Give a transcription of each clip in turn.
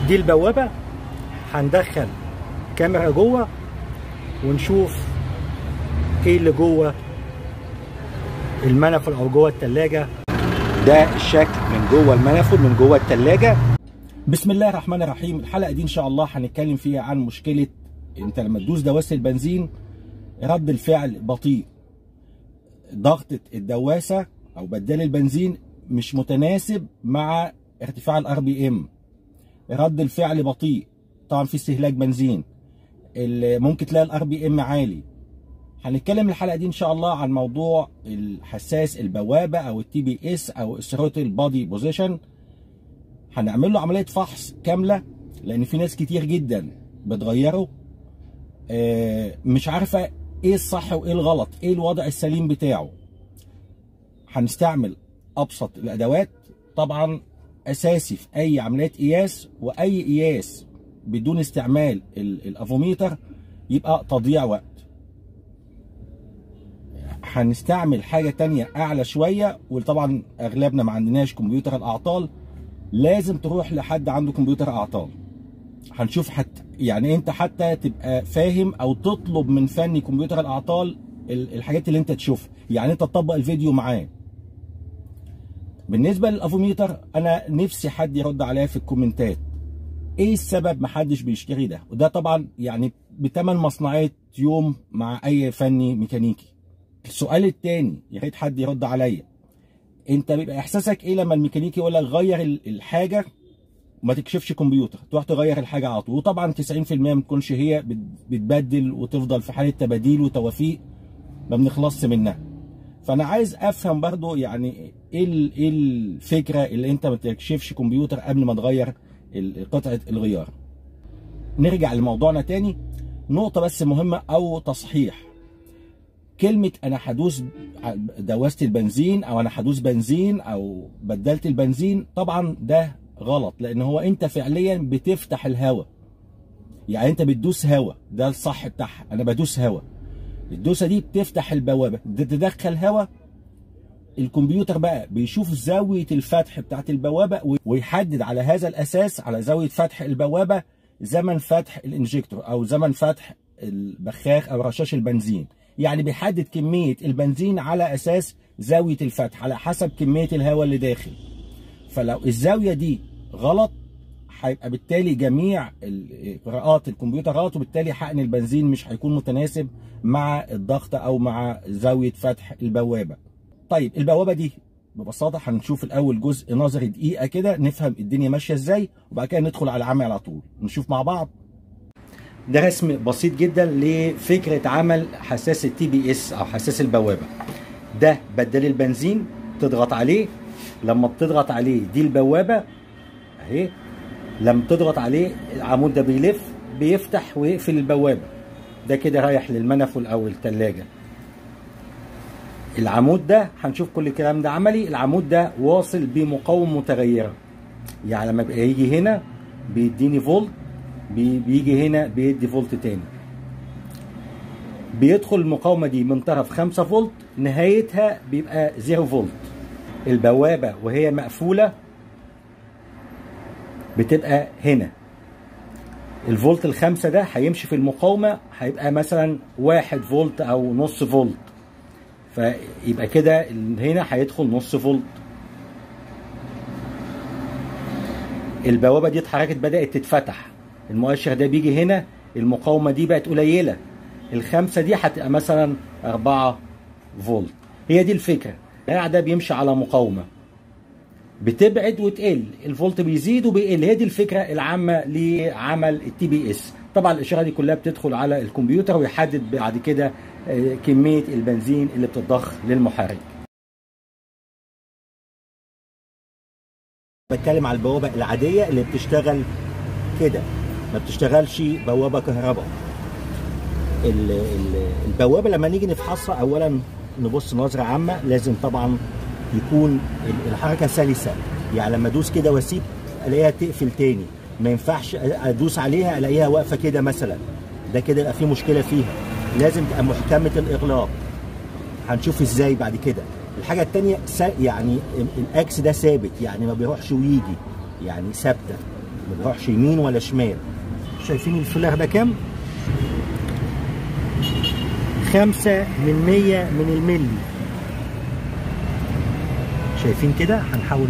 دي البوابه هندخل كاميرا جوه ونشوف ايه اللي جوه المنفذ او جوه الثلاجه ده الشكل من جوه المنفذ من جوه الثلاجه بسم الله الرحمن الرحيم الحلقه دي ان شاء الله هنتكلم فيها عن مشكله انت لما تدوس دواسه البنزين رد الفعل بطيء ضغطه الدواسه او بدال البنزين مش متناسب مع ارتفاع الار بي ام رد الفعل بطيء طبعا في استهلاك بنزين ممكن تلاقي الار بي ام عالي هنتكلم الحلقه دي ان شاء الله عن موضوع الحساس البوابه او التي بي اس او الثروتل بادي بوزيشن هنعمل له عمليه فحص كامله لان في ناس كتير جدا بتغيره مش عارفه ايه الصح وايه الغلط ايه الوضع السليم بتاعه هنستعمل ابسط الادوات طبعا اساسي في اي عمليات قياس واي قياس بدون استعمال الافوميتر يبقى تضييع وقت هنستعمل حاجه تانية اعلى شويه وطبعا اغلبنا ما عندناش كمبيوتر الاعطال لازم تروح لحد عنده كمبيوتر اعطال هنشوف حتى يعني انت حتى تبقى فاهم او تطلب من فني كمبيوتر الاعطال الحاجات اللي انت تشوفها يعني انت تطبق الفيديو معاه بالنسبه للافوميتر انا نفسي حد يرد عليا في الكومنتات ايه السبب محدش بيشتري ده وده طبعا يعني بتمن مصنعيه يوم مع اي فني ميكانيكي السؤال التاني يا ريت حد يرد عليا انت بيبقى احساسك ايه لما الميكانيكي يقول لك غير الحاجه وما تكشفش كمبيوتر تروح تغير الحاجه على طول وطبعا 90% ما تكونش هي بتبدل وتفضل في حاله تباديل وتوافيق ما بنخلصش منها فانا عايز افهم برضو يعني ايه ايه الفكره اللي انت ما تكشفش كمبيوتر قبل ما تغير قطعه الغيار نرجع لموضوعنا تاني نقطه بس مهمه او تصحيح كلمه انا هدوس دوست البنزين او انا هدوس بنزين او بدلت البنزين طبعا ده غلط لان هو انت فعليا بتفتح الهواء يعني انت بتدوس هواء ده الصح بتاعها انا بدوس هواء الدوسه دي بتفتح البوابه تدخل هواء الكمبيوتر بقى بيشوف زاويه الفتح بتاعت البوابه ويحدد على هذا الاساس على زاويه فتح البوابه زمن فتح الانجكتور او زمن فتح البخاخ او رشاش البنزين يعني بيحدد كميه البنزين على اساس زاويه الفتح على حسب كميه الهواء اللي داخل فلو الزاويه دي غلط هيبقى بالتالي جميع قراءات الكمبيوترات وبالتالي حقن البنزين مش هيكون متناسب مع الضغط او مع زاويه فتح البوابه. طيب البوابه دي ببساطه هنشوف الاول جزء نظري دقيقه كده نفهم الدنيا ماشيه ازاي وبعد كده ندخل على العمل على طول نشوف مع بعض. ده رسم بسيط جدا لفكره عمل حساس التي بي اس او حساس البوابه. ده بدل البنزين تضغط عليه لما بتضغط عليه دي البوابه اهي لما تضغط عليه العمود ده بيلف بيفتح ويقفل البوابه ده كده رايح للمنفذ او الثلاجه العمود ده هنشوف كل الكلام ده عملي العمود ده واصل بمقاومه متغيره يعني لما يجي هنا بيديني فولت بيجي هنا بيدي فولت تاني بيدخل المقاومه دي من طرف 5 فولت نهايتها بيبقى 0 فولت البوابه وهي مقفوله بتبقى هنا الفولت الخمسة ده هيمشي في المقاومة هيبقى مثلا واحد فولت أو نص فولت فيبقى كده هنا هيدخل نص فولت البوابة دي اتحركت بدأت تتفتح المؤشر ده بيجي هنا المقاومة دي بقت قليلة الخمسة دي هتبقى مثلا أربعة فولت هي دي الفكرة ده بيمشي على مقاومة بتبعد وتقل الفولت بيزيد وبيقل هي دي الفكره العامه لعمل التي بي اس طبعا الاشاره دي كلها بتدخل على الكمبيوتر ويحدد بعد كده كميه البنزين اللي بتضخ للمحرك بتكلم على البوابه العاديه اللي بتشتغل كده ما بتشتغلش بوابه كهرباء البوابه لما نيجي نفحصها اولا نبص نظره عامه لازم طبعا يكون الحركه سلسه يعني لما ادوس كده واسيب الاقيها تقفل تاني ما ينفعش ادوس عليها الاقيها واقفه كده مثلا ده كده يبقى في مشكله فيها لازم تبقى محكمه الاغلاق هنشوف ازاي بعد كده الحاجه الثانيه يعني الاكس ده ثابت يعني ما بيروحش ويجي يعني ثابته ما بروحش يمين ولا شمال شايفين الفلار ده كام خمسة من مية من الملي شايفين كده هنحاول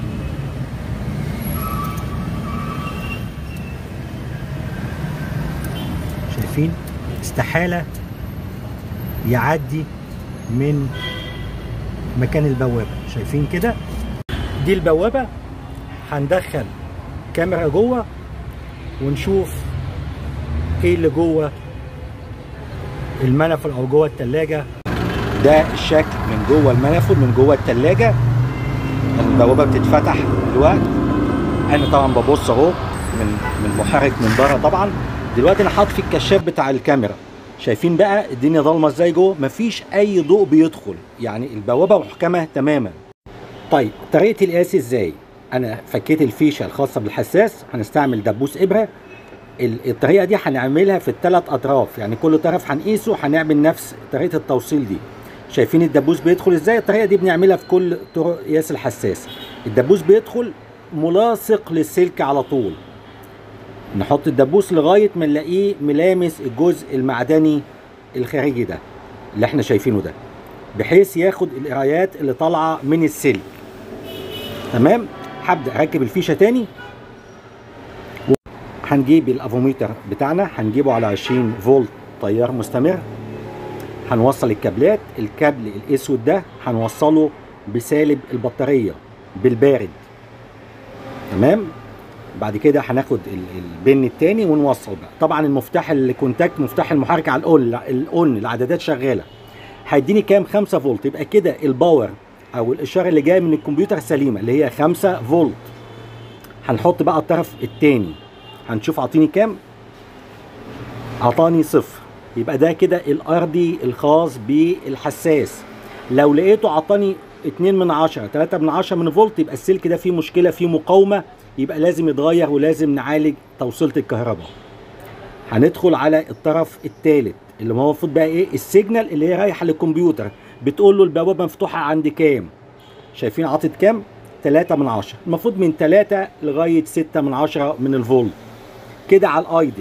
شايفين استحالة يعدي من مكان البوابة شايفين كده دي البوابة هندخل كاميرا جوه ونشوف ايه اللي جوه المنفذ او جوه التلاجة ده الشكل من جوه المنفذ من جوه التلاجة البوابة بتتفتح دلوقتي انا طبعا ببص اهو من من محرك من بره طبعا دلوقتي انا حاطط في الكشاف بتاع الكاميرا شايفين بقى الدنيا ضلمه ازاي جوه مفيش اي ضوء بيدخل يعني البوابه محكمه تماما طيب طريقه القياس ازاي انا فكيت الفيشه الخاصه بالحساس هنستعمل دبوس ابره ال- الطريقه دي هنعملها في الثلاث اطراف يعني كل طرف هنقيسه هنعمل نفس طريقه التوصيل دي شايفين الدبوس بيدخل ازاي الطريقه دي بنعملها في كل طرق قياس الحساس الدبوس بيدخل ملاصق للسلك على طول نحط الدبوس لغايه ما نلاقيه ملامس الجزء المعدني الخارجي ده اللي احنا شايفينه ده بحيث ياخد القرايات اللي طالعه من السلك تمام هبدا اركب الفيشه تاني هنجيب الافوميتر بتاعنا هنجيبه على 20 فولت تيار مستمر هنوصل الكابلات الكابل الاسود ده هنوصله بسالب البطاريه بالبارد تمام بعد كده هناخد ال- البن التاني ونوصل بقى طبعا المفتاح الكونتاكت مفتاح المحرك على الاون الاون العدادات شغاله هيديني كام 5 فولت يبقى كده الباور او الاشاره اللي جايه من الكمبيوتر سليمه اللي هي 5 فولت هنحط بقى الطرف التاني هنشوف عطيني كام عطاني صفر يبقى ده كده الارضي الخاص بالحساس لو لقيته عطاني 2 من 10 3 من 10 من فولت يبقى السلك ده فيه مشكله فيه مقاومه يبقى لازم يتغير ولازم نعالج توصيله الكهرباء هندخل على الطرف الثالث اللي هو المفروض بقى ايه السيجنال اللي هي رايحه للكمبيوتر بتقول له البوابه مفتوحه عند كام شايفين عطت كام 3 من 10 المفروض من 3 لغايه 6 من 10 من الفولت كده على الايدل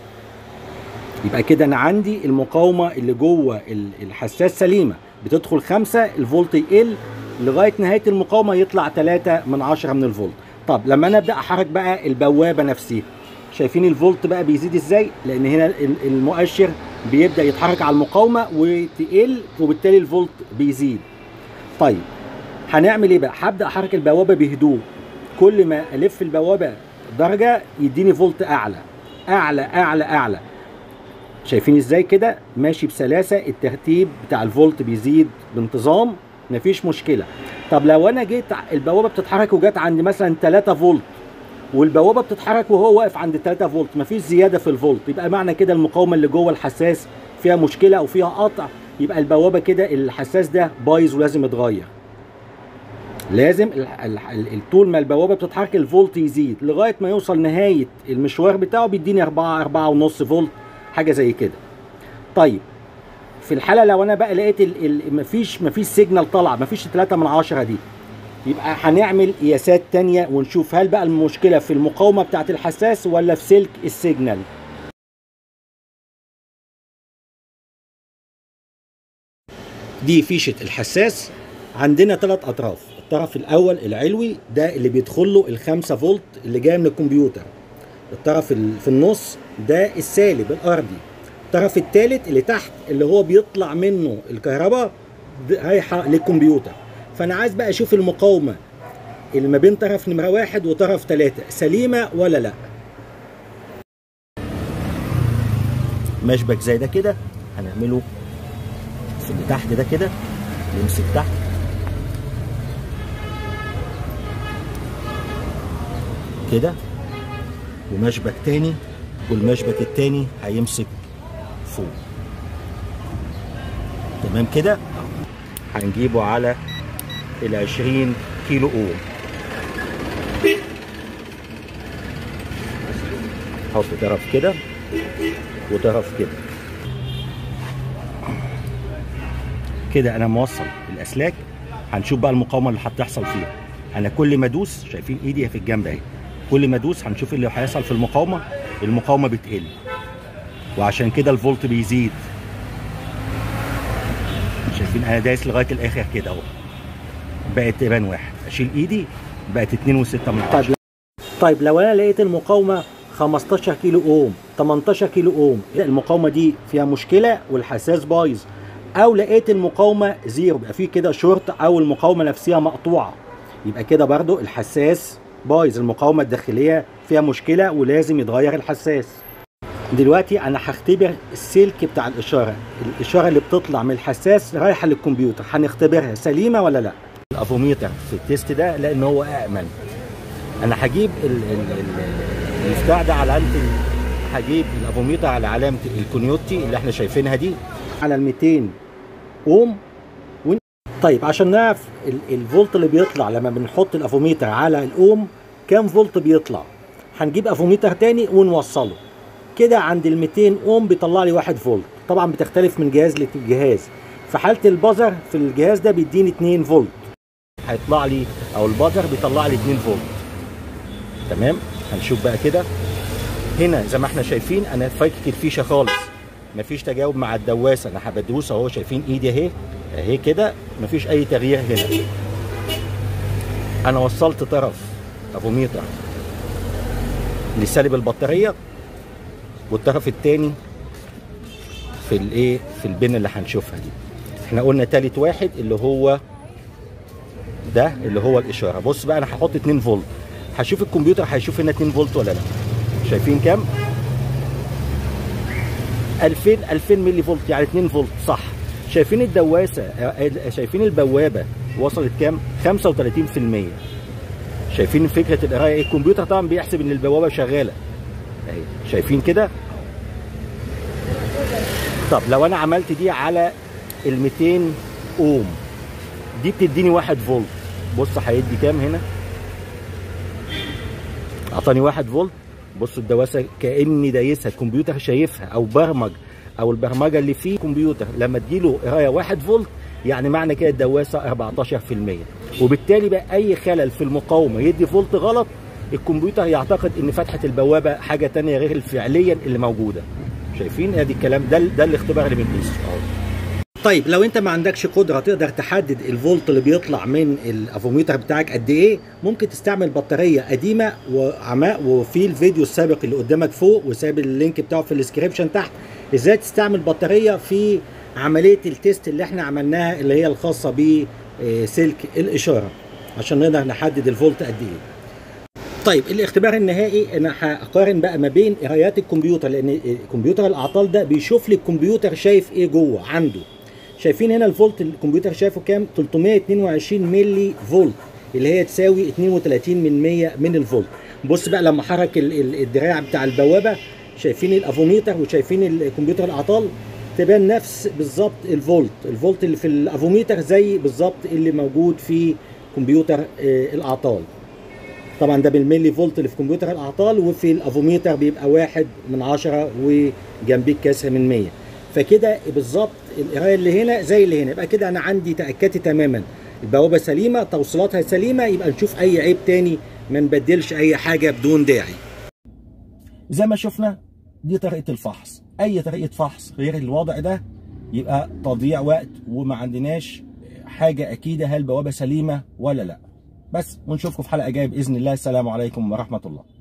يبقى كده انا عندي المقاومه اللي جوه ال- الحساس سليمه بتدخل 5 الفولت يقل لغايه نهايه المقاومه يطلع 3 من 10 من الفولت طب لما انا ابدا احرك بقى البوابه نفسها شايفين الفولت بقى بيزيد ازاي لان هنا ال- المؤشر بيبدا يتحرك على المقاومه وتقل وبالتالي الفولت بيزيد طيب هنعمل ايه بقى هبدا احرك البوابه بهدوء كل ما الف البوابه درجه يديني فولت اعلى اعلى اعلى اعلى شايفين ازاي كده ماشي بسلاسه الترتيب بتاع الفولت بيزيد بانتظام مفيش مشكله طب لو انا جيت ع- البوابه بتتحرك وجت عند مثلا 3 فولت والبوابه بتتحرك وهو واقف عند 3 فولت مفيش زياده في الفولت يبقى معنى كده المقاومه اللي جوه الحساس فيها مشكله او فيها قطع يبقى البوابه كده الحساس ده بايظ ولازم يتغير لازم ال- ال- ال- طول ما البوابه بتتحرك الفولت يزيد لغايه ما يوصل نهايه المشوار بتاعه بيديني 4 4 ونص فولت حاجه زي كده طيب في الحاله لو انا بقى لقيت ال ال مفيش مفيش سيجنال طالعه مفيش 3 من 10 دي يبقى هنعمل قياسات تانية ونشوف هل بقى المشكله في المقاومه بتاعه الحساس ولا في سلك السيجنال دي فيشه الحساس عندنا ثلاث اطراف الطرف الاول العلوي ده اللي بيدخل له الخمسة فولت اللي جايه من الكمبيوتر الطرف ال- في النص ده السالب الارضي الطرف الثالث اللي تحت اللي هو بيطلع منه الكهرباء ده رايحه للكمبيوتر فانا عايز بقى اشوف المقاومه اللي ما بين طرف نمره واحد وطرف ثلاثة سليمه ولا لا مشبك زي ده كده هنعمله في اللي تحت ده كده يمسك تحت كده ومشبك تاني والمشبك التاني هيمسك فوق تمام كده هنجيبه على ال 20 كيلو اوم حط طرف كده وطرف كده كده انا موصل الاسلاك هنشوف بقى المقاومه اللي هتحصل فيها انا كل ما ادوس شايفين ايدي في الجنب اهي كل ما ادوس هنشوف اللي هيحصل في المقاومه المقاومه بتقل وعشان كده الفولت بيزيد شايفين انا دايس لغايه الاخر كده اهو بقت تبان واحد اشيل ايدي بقت 2.6 من طيب 10 طيب لو انا لقيت المقاومه 15 كيلو اوم 18 كيلو اوم المقاومه دي فيها مشكله والحساس بايظ او لقيت المقاومه زيرو يبقى في كده شورت او المقاومه نفسها مقطوعه يبقى كده برضو الحساس بايظ المقاومه الداخليه فيها مشكله ولازم يتغير الحساس دلوقتي انا هختبر السلك بتاع الاشاره الاشاره اللي بتطلع من الحساس رايحه للكمبيوتر هنختبرها سليمه ولا لا الافوميتر في التيست ده لان هو امن انا هجيب ال- ال- ال- البتاع ده على علامه ال- هجيب الافوميتر على علامه الكونيوتي اللي احنا شايفينها دي على ال 200 اوم ون... طيب عشان نعرف ال- الفولت اللي بيطلع لما بنحط الافوميتر على الاوم كام فولت بيطلع هنجيب افوميتر تاني ونوصله كده عند ال 200 اوم بيطلع لي 1 فولت طبعا بتختلف من جهاز لجهاز في حاله البازر في الجهاز ده بيديني 2 فولت هيطلع لي او البازر بيطلع لي 2 فولت تمام هنشوف بقى كده هنا زي ما احنا شايفين انا فاكك الفيشه خالص مفيش تجاوب مع الدواسه انا بدوس اهو شايفين ايدي اهي اهي كده مفيش اي تغيير هنا انا وصلت طرف افوميتر لسالب البطاريه والطرف الثاني في الايه في البن اللي هنشوفها دي احنا قلنا تالت واحد اللي هو ده اللي هو الاشاره بص بقى انا هحط 2 فولت هشوف الكمبيوتر هيشوف هنا 2 فولت ولا لا شايفين كام 2000 2000 ملي فولت يعني 2 فولت صح شايفين الدواسه آه، شايفين البوابه وصلت كام 35% شايفين فكره القرايه إيه؟ الكمبيوتر طبعا بيحسب ان البوابه شغاله اهي شايفين كده طب لو انا عملت دي على ال 200 اوم دي بتديني 1 فولت بص هيدي كام هنا اعطاني 1 فولت بصوا الدواسه كاني دايسها الكمبيوتر شايفها او برمج او البرمجه اللي فيه كمبيوتر لما تجيله قرايه 1 فولت يعني معنى كده الدواسه 14% وبالتالي بقى اي خلل في المقاومه يدي فولت غلط الكمبيوتر يعتقد ان فتحه البوابه حاجه تانية غير فعليا اللي موجوده شايفين ادي الكلام ده ده الاختبار اللي بنقيسه اهو طيب لو انت ما عندكش قدره تقدر تحدد الفولت اللي بيطلع من الافوميتر بتاعك قد ايه ممكن تستعمل بطاريه قديمه وعماء وفي الفيديو السابق اللي قدامك فوق وساب اللينك بتاعه في الديسكريبشن تحت ازاي تستعمل بطاريه في عمليه التيست اللي احنا عملناها اللي هي الخاصه بسلك الاشاره عشان نقدر نحدد الفولت قد ايه طيب الاختبار النهائي انا هقارن بقى ما بين قرايات الكمبيوتر لان كمبيوتر الاعطال ده بيشوف لي الكمبيوتر شايف ايه جوه عنده شايفين هنا الفولت الكمبيوتر شايفه كام 322 ملي فولت اللي هي تساوي 32 من 100 من الفولت بص بقى لما حرك ال- ال- الدراع بتاع البوابه شايفين الافوميتر وشايفين الكمبيوتر الاعطال تبان نفس بالظبط الفولت الفولت اللي في الافوميتر زي بالظبط اللي موجود في كمبيوتر آه، الاعطال طبعا ده بالملي فولت اللي في كمبيوتر الاعطال وفي الافوميتر بيبقى واحد من عشرة وجنبيه كسر من 100 فكده بالظبط القرايه اللي هنا زي اللي هنا يبقى كده انا عندي تاكدت تماما البوابه سليمه توصيلاتها سليمه يبقى نشوف اي عيب تاني ما نبدلش اي حاجه بدون داعي زي ما شفنا دي طريقه الفحص اي طريقه فحص غير الوضع ده يبقى تضييع وقت وما عندناش حاجه اكيده هل البوابه سليمه ولا لا بس ونشوفكم في حلقه جايه باذن الله السلام عليكم ورحمه الله